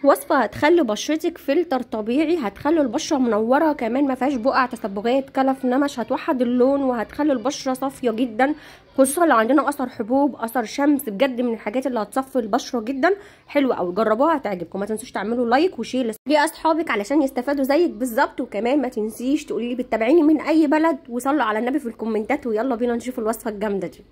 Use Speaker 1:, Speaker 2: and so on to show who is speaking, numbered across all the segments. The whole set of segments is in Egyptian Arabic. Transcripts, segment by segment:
Speaker 1: وصفه هتخلي بشرتك فلتر طبيعي هتخلي البشره منوره كمان ما فيهاش بقع تصبغات كلف نمش هتوحد اللون وهتخلي البشره صافيه جدا خصوصا لو عندنا اثر حبوب اثر شمس بجد من الحاجات اللي هتصفي البشره جدا حلوه قوي جربوها هتعجبكم ما تنسوش تعملوا لايك وشير لاصحابك علشان يستفادوا زيك بالظبط وكمان ما تنسيش تقولي لي بتتابعيني من اي بلد وصلوا على النبي في الكومنتات ويلا بينا نشوف الوصفه الجامده دي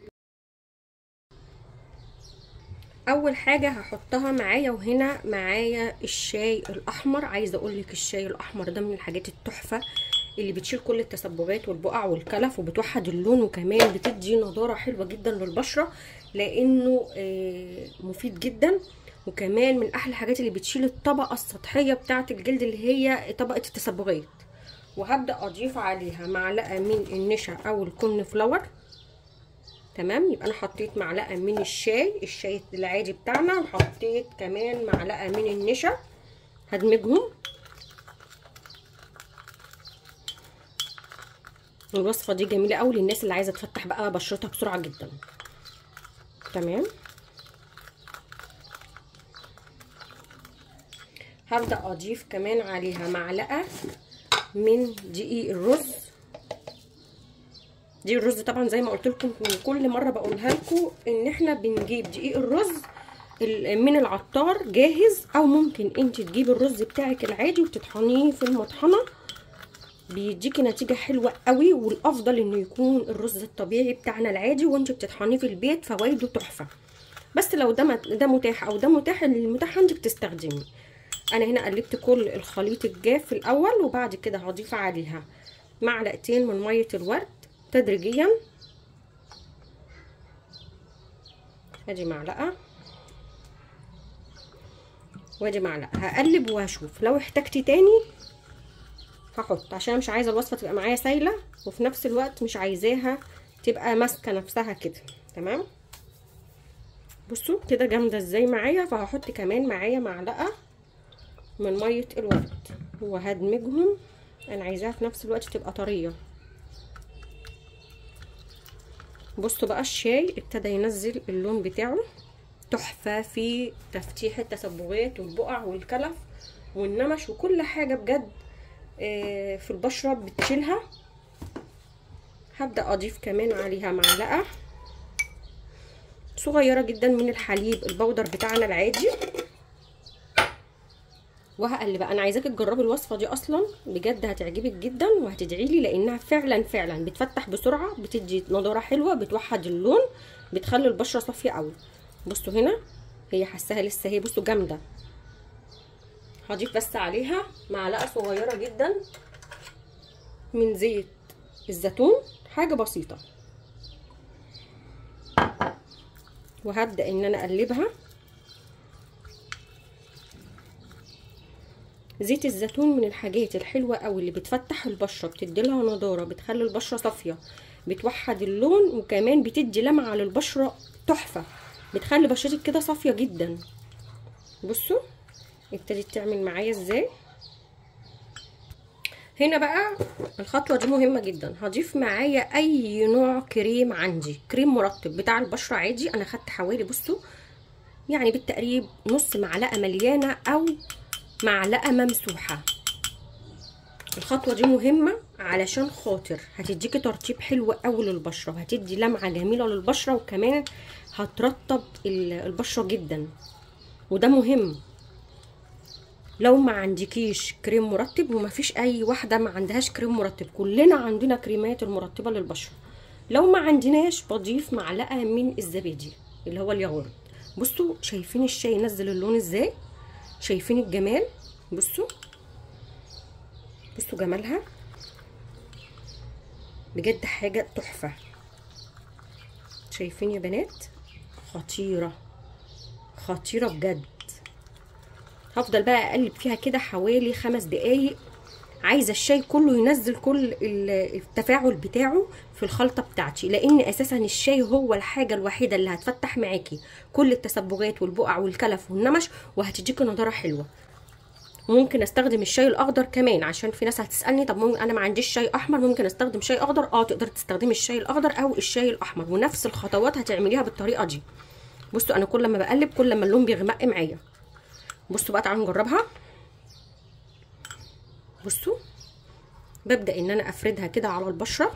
Speaker 1: اول حاجه هحطها معايا وهنا معايا الشاي الاحمر عايزه اقول لك الشاي الاحمر ده من الحاجات التحفه اللي بتشيل كل التسببات والبقع والكلف وبتوحد اللون وكمان بتدي نضاره حلوه جدا للبشره لانه مفيد جدا وكمان من احلى الحاجات اللي بتشيل الطبقه السطحيه بتاعه الجلد اللي هي طبقه التسبغات وهبدا اضيف عليها معلقه من النشا او الكورن فلاور تمام يبقى انا حطيت معلقه من الشاي الشاي العادي بتاعنا وحطيت كمان معلقه من النشا هدمجهم الوصفه دي جميله قوي للناس اللي عايزه تفتح بقى بشرتها بسرعه جدا تمام هبدا اضيف كمان عليها معلقه من دقيق الرز دي الرز طبعا زي ما قلت لكم من كل مره بقولها لكم ان احنا بنجيب دقيق الرز من العطار جاهز او ممكن انت تجيبي الرز بتاعك العادي وتطحنيه في المطحنه بيديكي نتيجه حلوه قوي والافضل انه يكون الرز الطبيعي بتاعنا العادي وانت بتطحنيه في البيت فوائده تحفه بس لو ده ده متاح او ده متاح المتاح عندك تستخدمي انا هنا قلبت كل الخليط الجاف الاول وبعد كده هضيف عليها معلقتين من ميه الورد تدريجيا ادي معلقه وادي معلقه هقلب وهشوف لو احتجت تاني هحط عشان مش عايزه الوصفه تبقى معايا سايله وفي نفس الوقت مش عايزاها تبقى ماسكه نفسها كده تمام بصوا كده جامده ازاي معايا فهحط كمان معايا معلقه من ميه الورد وهدمجهم انا عايزاها في نفس الوقت تبقى طريه بصوا بقى الشاي ابتدى ينزل اللون بتاعه تحفه في تفتيح التسبغات والبقع والكلف والنمش وكل حاجه بجد في البشره بتشيلها هبدا اضيف كمان عليها معلقه صغيره جدا من الحليب البودر بتاعنا العادي وهقلب انا عايزاكي تجربي الوصفه دي اصلا بجد هتعجبك جدا وهتدعي لي لانها فعلا فعلا بتفتح بسرعه بتدي نضاره حلوه بتوحد اللون بتخلي البشره صافيه قوي بصوا هنا هي حاساها لسه هي بصوا جامده هضيف بس عليها معلقه صغيره جدا من زيت الزيتون حاجه بسيطه وهبدا ان انا اقلبها زيت الزيتون من الحاجات الحلوه قوي اللي بتفتح البشره بتدي لها نضاره بتخلي البشره صافيه بتوحد اللون وكمان بتدي لمعه للبشره تحفه بتخلي بشرتك كده صافيه جدا بصوا ابتدت تعمل معايا ازاي هنا بقى الخطوه دي مهمه جدا هضيف معايا اي نوع كريم عندي كريم مرطب بتاع البشره عادي انا خدت حوالي بصوا يعني بالتقريب نص معلقه مليانه او معلقه ممسوحه الخطوه دي مهمه علشان خاطر هتديكي ترطيب حلو قوي للبشره وهتدي لمعه جميله للبشره وكمان هترطب البشره جدا وده مهم لو ما عندكيش كريم مرطب ومفيش اي واحده ما عندهاش كريم مرطب كلنا عندنا كريمات المرطبه للبشره لو ما عندناش بضيف معلقه من الزبادي اللي هو الياغورت بصوا شايفين الشاي نزل اللون ازاي شايفين الجمال بصوا بصوا جمالها بجد حاجه تحفه شايفين يا بنات خطيره خطيره بجد هفضل بقى اقلب فيها كده حوالي خمس دقايق عايزه الشاي كله ينزل كل التفاعل بتاعه في الخلطه بتاعتي لان اساسا الشاي هو الحاجه الوحيده اللي هتفتح معاكي كل التسبغات والبقع والكلف والنمش وهتديكي نضاره حلوه ممكن استخدم الشاي الاخضر كمان عشان في ناس هتسالني طب ممكن انا ما عنديش شاي احمر ممكن استخدم شاي اخضر اه تقدري تستخدمي الشاي الاخضر او الشاي الاحمر ونفس الخطوات هتعمليها بالطريقه دي بصوا انا كل ما بقلب كل ما اللون بيغمق معايا بصوا بقى تعالوا نجربها بصوا ببدا ان انا افردها كده على البشره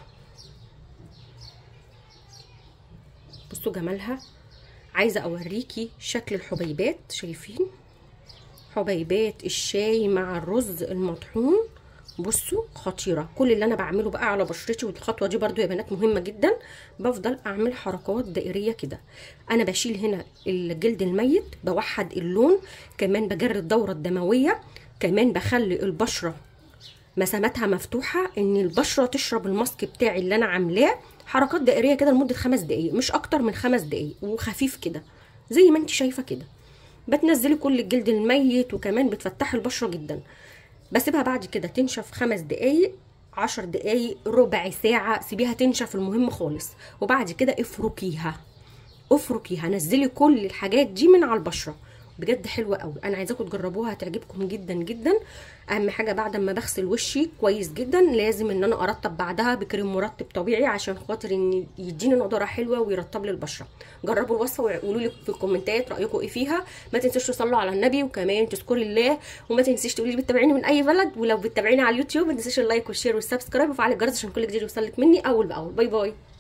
Speaker 1: بصوا جمالها عايزه اوريكي شكل الحبيبات شايفين حبيبات الشاي مع الرز المطحون بصوا خطيره كل اللي انا بعمله بقى على بشرتي والخطوه دي برده يا بنات مهمه جدا بفضل اعمل حركات دائريه كده انا بشيل هنا الجلد الميت بوحد اللون كمان بجري الدوره الدمويه كمان بخلي البشره مساماتها مفتوحه ان البشره تشرب الماسك بتاعي اللي انا عاملاه حركات دائريه كده لمده خمس دقايق مش اكتر من خمس دقايق وخفيف كده زي ما انت شايفه كده بتنزلي كل الجلد الميت وكمان بتفتحي البشره جدا بسيبها بعد كده تنشف خمس دقايق عشر دقايق ربع ساعة سيبيها تنشف المهم خالص وبعد كده افركيها افركيها نزلي كل الحاجات دي من على البشرة بجد حلوة قوي انا عايزاكم تجربوها هتعجبكم جدا جدا اهم حاجة بعد ما بغسل وشي كويس جدا لازم ان انا ارطب بعدها بكريم مرطب طبيعي عشان خاطر ان يديني نضاره حلوه ويرطب لي البشره جربوا الوصفه وقولوا لي في الكومنتات رايكم ايه فيها ما تنسوش تصلوا على النبي وكمان تذكروا الله وما تنسيش تقولي لي بتتابعيني من اي بلد ولو بتتابعيني على اليوتيوب ما تنسيش اللايك والشير والسبسكرايب وفعل الجرس عشان كل جديد يوصلك مني اول باول باي باي